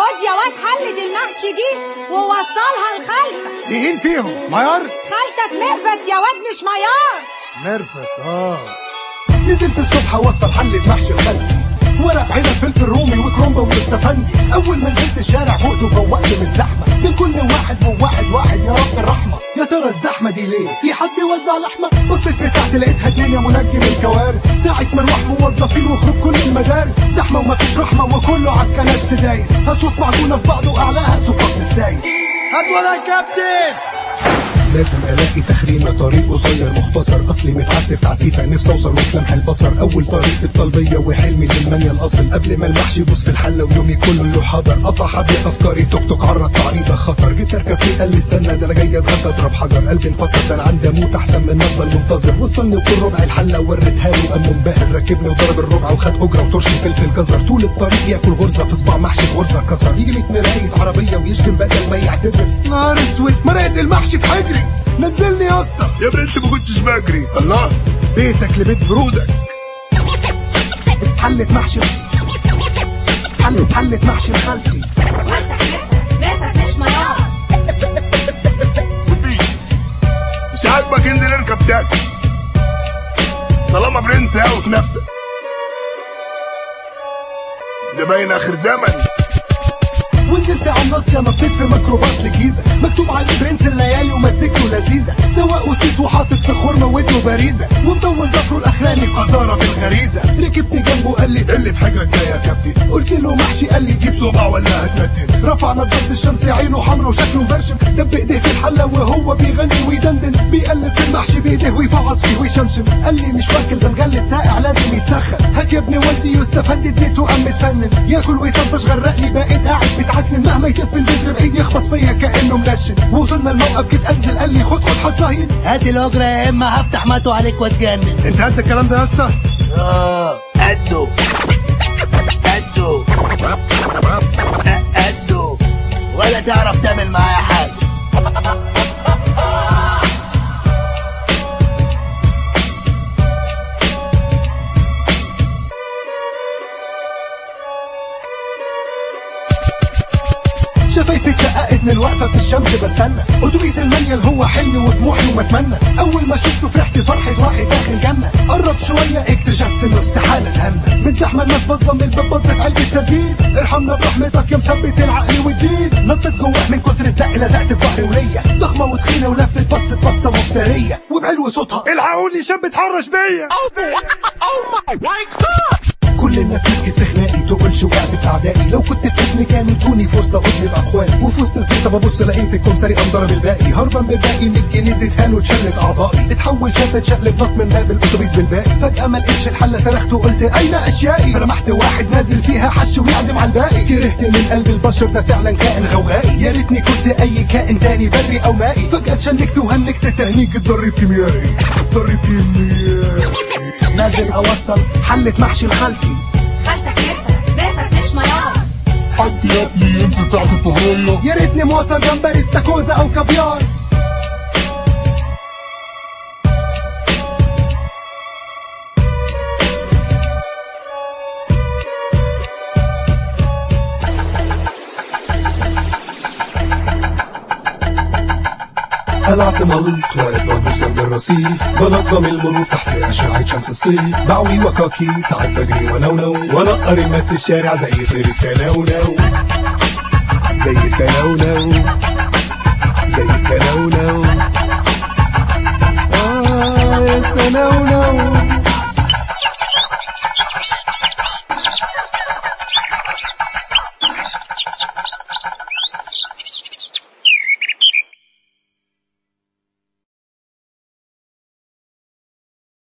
خد يا واد حلة المحشي دي ووصلها لخالتك مين فيهم ميار خالتك ميرفت يا واد مش ميار مرفت اه نزلت الصبح اوصل حلة محشي لخالتي ورق عنب فلفل رومي وكرومبا واستفندي اول ما نزلت الشارع فوقت وفوقت من الزحمه من كل واحد وواحد واحد يا رب الرحمه يا ترى الزحمه دي ليه في حد بيوزع لحمه بصيت في ساعتي لقيتها الدنيا منجم الكوارث ساعه مروح موظفين وخروج كل المدارس زحمه ومفيش رحمه وكله عالكنات سدايس اسواق معجونه في بعض واعلاها صفات السايس هات ولا يا كابتن لازم الاقي تخريمه طريق قصير مختصر اصلي متعسف تعسيفه نفسي اوصل وفي لمح البصر اول طريق الطلبيه وحلمي للمانيا الاصل قبل ما المحشي يبوس في الحله ويومي كله يروح حضر قطع حبل افكاري توك توك عرض تعريضه خطر جيت اركب فيه قال لي استنى ده انا جاي اتغدى اضرب حجر قلبي انفطر ده انا عندي اموت احسن من نفضل منتظر وصلني وكل ربع الحله وريتها له قام منبهر ركبني وضرب الربع وخد اجره وطرش فلفل جزر طول الطريق ياكل غرزه في صباع محشي في غرزه كسر يجي 100 مرايه عربيه ويشتم بدل ما يعتذر نهار اسود مرقه المحشي في حجري نزلني يا اسطى يا ابني انت ما كنتش بجري الله بيتك لبيت برودك حلة محشي حل حلة محشي لخالتي خالتك ميرفت ميرفت مش ميار مش عاجبك انزل اركب تاكسي طالما برنس قوي في نفسك زباين اخر زمن ونزلت على الناصية نطيت في ميكروباص لجيزة مكتوب عليه برنس الليالي ومسكته لذيذة سواق وسيس وحاطط في خرمة ودنه باريزة ومطول ضفره الاخراني قذارة بالغريزة ركبت جنبه قال لي اللي في حجرك ده يا كابتن قلت له محشي قال لي جيب صبع ولا هتندن رفع نضارة الشمس عينه حمرا وشكله مبرشم دب ايديه في الحلة وهو بيغني ويدندن بيقلب في المحشي بايديه ويفعص فيه ويشمشم قال لي مش واكل ده مجلد ساقع لازم يتسخن هات يا ابن والدي يستفاد بيته قام متفنن ياكل ويطبش غرقني بقيت قاعد بتعكنن مهما يتف البذر بعيد يخبط فيا كانه منشن وصلنا الموقف جيت انزل قال لي خد خد حط صهين هات الاجره يا اما هفتح ماتو عليك واتجنن انت قد الكلام ده يا اسطى اه قده قده قده ولا تعرف تعمل معايا حاجه شفايفي اتشققت من الوقفه في الشمس بستنى اتوبيس المانيال هو حلمي وطموحي ومتمنى اول ما شفته فرحت فرحه واحد داخل جنه قرب شويه اكتشفت انه استحاله اتهنى من زحمه الناس بظه من الباب بظت علبه سردين ارحمنا برحمتك يا مثبت العقل والدين نطت جواه من كتر الزق لزقت في ظهري وليا ضخمه وتخينه ولفت بصت بصه مفتريه وبعلو صوتها الحقوني شاب اتحرش بيا كل الناس مسكت في خناقي تقولش وقعت في اعدائي لو كنت في اسمي كان ادوني فرصه اطلب اقوالي وفي وسط الزيطه ببص لقيت الكمساري قام ضرب الباقي هربان بالباقي 100 جنيه اديتها له اتشلت اعضائي اتحول شاب اتشقلب نط من باب الاتوبيس بالباقي فجاه ما لقيتش الحله صرخت وقلت اين اشيائي فرمحت واحد نازل فيها حش ويعزم على الباقي كرهت من قلب البشر ده فعلا كائن غوغائي يا ريتني كنت اي كائن تاني بري او مائي فجاه اتشنكت وهنكت تهنيج الضريب كيميائي الضريب كيميائي نازل اوصل حله محشي لخالتي خالتك ميرفت ميرفت مش ميار حد يا ابني ينزل ساعة الظهرية يا ريتني موصل جمبري استاكوزا او كافيار قلعت مليط واقف ببص جنب الرصيف بنظم المرور تحت أشعة شمس الصيف بعوي وكاكي ساعات بجري ونونو ونقر الناس في الشارع زي طير السنونو زي السنونو زي السنونو